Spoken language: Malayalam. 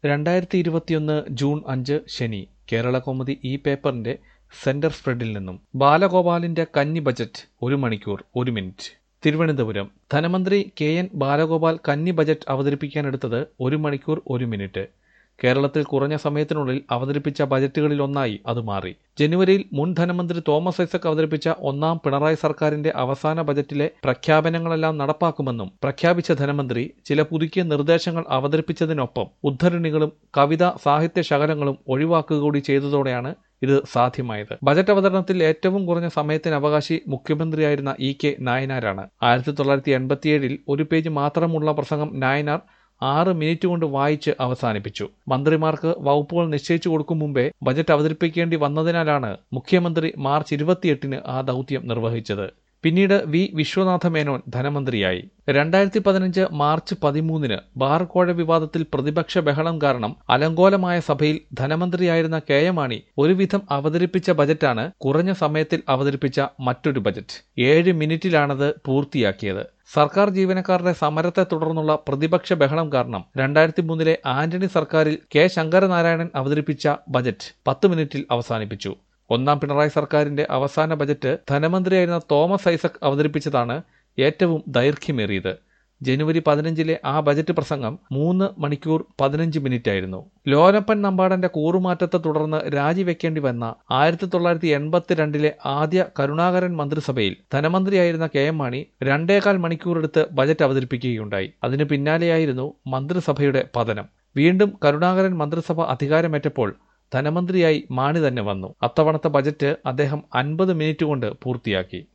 രണ്ടായിരത്തി ഇരുപത്തിയൊന്ന് ജൂൺ അഞ്ച് ശനി കേരളകൗമുദി ഈ പേപ്പറിന്റെ സെന്റർ സ്പ്രെഡിൽ നിന്നും ബാലഗോപാലിന്റെ കന്നി ബജറ്റ് ഒരു മണിക്കൂർ ഒരു മിനിറ്റ് തിരുവനന്തപുരം ധനമന്ത്രി കെ എൻ ബാലഗോപാൽ കന്നി ബജറ്റ് അവതരിപ്പിക്കാനെടുത്തത് ഒരു മണിക്കൂർ ഒരു മിനിറ്റ് കേരളത്തിൽ കുറഞ്ഞ സമയത്തിനുള്ളിൽ അവതരിപ്പിച്ച ബജറ്റുകളിലൊന്നായി അത് മാറി ജനുവരിയിൽ മുൻ ധനമന്ത്രി തോമസ് ഐസക് അവതരിപ്പിച്ച ഒന്നാം പിണറായി സർക്കാരിന്റെ അവസാന ബജറ്റിലെ പ്രഖ്യാപനങ്ങളെല്ലാം നടപ്പാക്കുമെന്നും പ്രഖ്യാപിച്ച ധനമന്ത്രി ചില പുതുക്കിയ നിർദ്ദേശങ്ങൾ അവതരിപ്പിച്ചതിനൊപ്പം ഉദ്ധരണികളും കവിത സാഹിത്യ ശകലങ്ങളും ഒഴിവാക്കുക കൂടി ചെയ്തതോടെയാണ് ഇത് സാധ്യമായത് ബജറ്റ് അവതരണത്തിൽ ഏറ്റവും കുറഞ്ഞ സമയത്തിന് അവകാശി മുഖ്യമന്ത്രിയായിരുന്ന ഇ കെ നായനാരാണ് ആയിരത്തി തൊള്ളായിരത്തി എൺപത്തിയേഴിൽ ഒരു പേജ് മാത്രമുള്ള പ്രസംഗം നായനാർ ആറ് മിനിറ്റ് കൊണ്ട് വായിച്ച് അവസാനിപ്പിച്ചു മന്ത്രിമാർക്ക് വകുപ്പുകൾ നിശ്ചയിച്ചു കൊടുക്കും മുമ്പേ ബജറ്റ് അവതരിപ്പിക്കേണ്ടി വന്നതിനാലാണ് മുഖ്യമന്ത്രി മാർച്ച് ഇരുപത്തിയെട്ടിന് ആ ദൗത്യം നിർവഹിച്ചത് പിന്നീട് വി വിശ്വനാഥ മേനോൻ ധനമന്ത്രിയായി രണ്ടായിരത്തി പതിനഞ്ച് മാർച്ച് പതിമൂന്നിന് ബാർകോഴ വിവാദത്തിൽ പ്രതിപക്ഷ ബഹളം കാരണം അലങ്കോലമായ സഭയിൽ ധനമന്ത്രിയായിരുന്ന കെ എം മാണി ഒരുവിധം അവതരിപ്പിച്ച ബജറ്റാണ് കുറഞ്ഞ സമയത്തിൽ അവതരിപ്പിച്ച മറ്റൊരു ബജറ്റ് ഏഴ് മിനിറ്റിലാണത് പൂർത്തിയാക്കിയത് സർക്കാർ ജീവനക്കാരുടെ സമരത്തെ തുടർന്നുള്ള പ്രതിപക്ഷ ബഹളം കാരണം രണ്ടായിരത്തി മൂന്നിലെ ആന്റണി സർക്കാരിൽ കെ ശങ്കരനാരായണൻ അവതരിപ്പിച്ച ബജറ്റ് പത്ത് മിനിറ്റിൽ അവസാനിപ്പിച്ചു ഒന്നാം പിണറായി സർക്കാരിന്റെ അവസാന ബജറ്റ് ധനമന്ത്രിയായിരുന്ന തോമസ് ഐസക് അവതരിപ്പിച്ചതാണ് ഏറ്റവും ദൈർഘ്യമേറിയത് ജനുവരി പതിനഞ്ചിലെ ആ ബജറ്റ് പ്രസംഗം മൂന്ന് മണിക്കൂർ പതിനഞ്ച് മിനിറ്റ് ആയിരുന്നു ലോനപ്പൻ നമ്പാടന്റെ കൂറുമാറ്റത്തെ തുടർന്ന് രാജിവെക്കേണ്ടി വന്ന ആയിരത്തി തൊള്ളായിരത്തി എൺപത്തിരണ്ടിലെ ആദ്യ കരുണാകരൻ മന്ത്രിസഭയിൽ ധനമന്ത്രിയായിരുന്ന കെ എം മാണി രണ്ടേകാൽ മണിക്കൂറെടുത്ത് ബജറ്റ് അവതരിപ്പിക്കുകയുണ്ടായി അതിനു പിന്നാലെയായിരുന്നു മന്ത്രിസഭയുടെ പതനം വീണ്ടും കരുണാകരൻ മന്ത്രിസഭ അധികാരമേറ്റപ്പോൾ ധനമന്ത്രിയായി മാണി തന്നെ വന്നു അത്തവണത്തെ ബജറ്റ് അദ്ദേഹം അൻപത് മിനിറ്റ് കൊണ്ട് പൂർത്തിയാക്കി